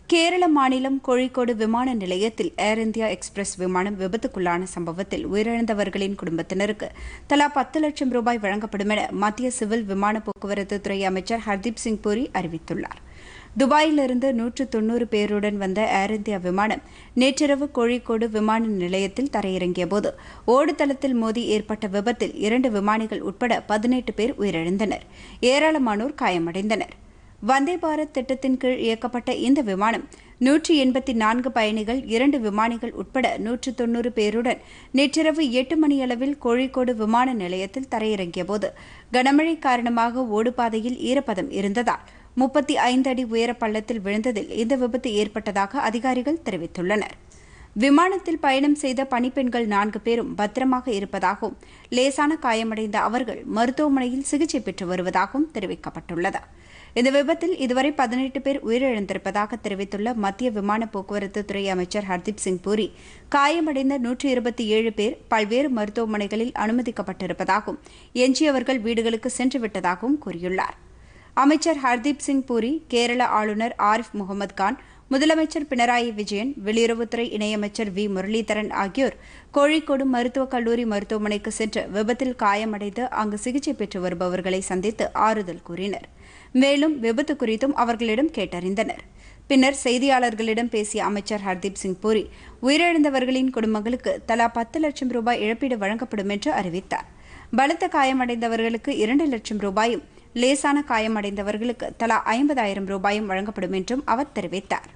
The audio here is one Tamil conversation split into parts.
கேரள மாநிலம் கோழிக்கோடு விமான நிலையத்தில் ஏர் இந்தியா எக்ஸ்பிரஸ் விமானம் விபத்துக்குள்ளான சம்பவத்தில் உயிரிழந்தவர்களின் குடும்பத்தினருக்கு தலா பத்து லட்சம் ரூபாய் வழங்கப்படும் என மத்திய சிவில் விமான போக்குவரத்து துறை அமைச்சர் ஹர்தீப் சிங் பூரி அறிவித்துள்ளார் துபாயிலிருந்து நூற்று தொன்னூறு பேருடன் வந்த ஏர் இந்தியா விமானம் நேற்றிரவு கோழிக்கோடு விமான நிலையத்தில் தரையிறங்கியபோது ஓடுதளத்தில் மோதி ஏற்பட்ட விபத்தில் இரண்டு விமானிகள் உட்பட பதினெட்டு பேர் உயிரிழந்தனர் ஏராளமானோர் காயமடைந்தனர் வந்தே பாரத் திட்டத்தின் கீழ் இயக்கப்பட்ட இந்த விமானம் நூற்றி எண்பத்தி நான்கு பயணிகள் இரண்டு விமானிகள் உட்பட நூற்று தொன்னூறு பேருடன் நேற்றிரவு எட்டு மணியளவில் கோழிக்கோடு விமான நிலையத்தில் தரையிறங்கியபோது கனமழை காரணமாக ஓடுபாதையில் ஈரப்பதம் இருந்ததால் முப்பத்தி ஐந்து அடி உயர பள்ளத்தில் விழுந்ததில் இந்த விபத்து ஏற்பட்டதாக அதிகாரிகள் தெரிவித்துள்ளனர் விமானத்தில் பயணம் செய்த பணிப்பெண்கள் நான்கு பேரும் பத்திரமாக இருப்பதாகவும் லேசான காயமடைந்த அவர்கள் மருத்துவமனையில் சிகிச்சை பெற்று வருவதாகவும் தெரிவிக்கப்பட்டுள்ளது இந்த விபத்தில் இதுவரை பதினெட்டு பேர் உயிரிழந்திருப்பதாக தெரிவித்துள்ள மத்திய விமான போக்குவரத்து துறை அமைச்சர் ஹர்தீப் சிங் பூரி காயமடைந்த நூற்றி இருபத்தி ஏழு பேர் பல்வேறு மருத்துவமனைகளில் அனுமதிக்கப்பட்டிருப்பதாகவும் எஞ்சியவர்கள் வீடுகளுக்கு சென்றுவிட்டதாகவும் கூறியுள்ளார் அமைச்சர் ஹர்தீப் சிங் பூரி கேரள ஆளுநர் ஆரிஃப் முகமது கான் முதலமைச்சர் பினராயி விஜயன் வெளியுறவுத்துறை இணையமைச்சர் வி முரளிதரன் ஆகியோர் கோழிக்கோடு மருத்துவக் கல்லூரி மருத்துவமனைக்கு சென்று விபத்தில் காயமடைந்து அங்கு சிகிச்சை பெற்று வருபவர்களை சந்தித்து ஆறுதல் கூறினர் மேலும் விபத்து குறித்தும் அவர்களிடம் கேட்டறிந்தனர் பின்னர் செய்தியாளர்களிடம் பேசிய அமைச்சர் ஹர்தீப் சிங் பூரி உயிரிழந்தவர்களின் குடும்பங்களுக்கு தலா பத்து லட்சம் ரூபாய் இழப்பீடு வழங்கப்படும் என்று அறிவித்தார் பலத்த காயமடைந்தவர்களுக்கு இரண்டு லட்சம் ரூபாயும் லேசான காயமடைந்தவர்களுக்கு தலா ஐம்பதாயிரம் ரூபாயும் வழங்கப்படும் என்றும் அவர் தெரிவித்தார்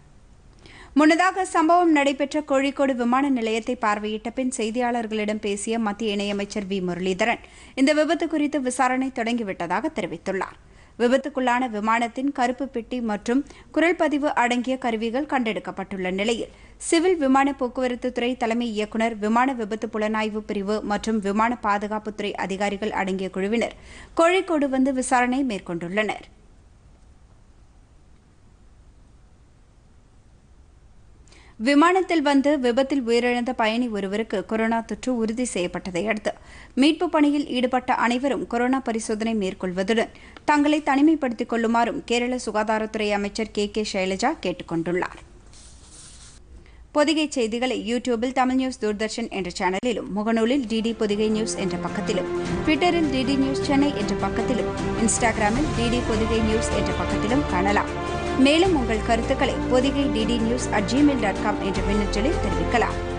முன்னதாக சம்பவம் நடைபெற்ற கோழிக்கோடு விமான நிலையத்தை பார்வையிட்ட பின் செய்தியாளர்களிடம் பேசிய மத்திய இணையமைச்சர் வி முரளிதரன் இந்த விபத்து குறித்து விசாரணை தொடங்கிவிட்டதாக தெரிவித்துள்ளார் விபத்துக்குள்ளான விமானத்தின் கருப்பு பெட்டி மற்றும் குரல் பதிவு அடங்கிய கருவிகள் கண்டெடுக்கப்பட்டுள்ள நிலையில் சிவில் விமான போக்குவரத்து துறை தலைமை இயக்குநர் விமான விபத்து புலனாய்வு பிரிவு மற்றும் விமான பாதுகாப்புத்துறை அதிகாரிகள் அடங்கிய குழுவினர் கோழிக்கோடு வந்து விசாரணை மேற்கொண்டுள்ளனர் விமானத்தில் வந்து விபத்தில் உயிரிழந்த பயணி ஒருவருக்கு கொரோனா தொற்று உறுதி செய்யப்பட்டதை அடுத்து மீட்பு பணியில் ஈடுபட்ட அனைவரும் கொரோனா பரிசோதனை மேற்கொள்வதுடன் தங்களை தனிமைப்படுத்திக் கொள்ளுமாறும் கேரள சுகாதாரத்துறை அமைச்சர் கே கே சைலஜா கேட்டுக் கொண்டுள்ளார் பொதிகை செய்திகளை யூடியூபில் தமிழ் நியூஸ் தூர்தர்ஷன் என்ற சேனலிலும் முகநூலில் டிடி பொதிகை நியூஸ் என்ற பக்கத்திலும் ட்விட்டரில் டிடி நியூஸ் சென்னை என்ற பக்கத்திலும் இன்ஸ்டாகிராமில் டிடி பொதிகை நியூஸ் என்ற பக்கத்திலும் காணலாம் மேலும் உங்கள் கருத்துக்களை Pothigai DD news at Gmail dot com என்ற மின்னஞ்சலில் தெரிவிக்கலாம்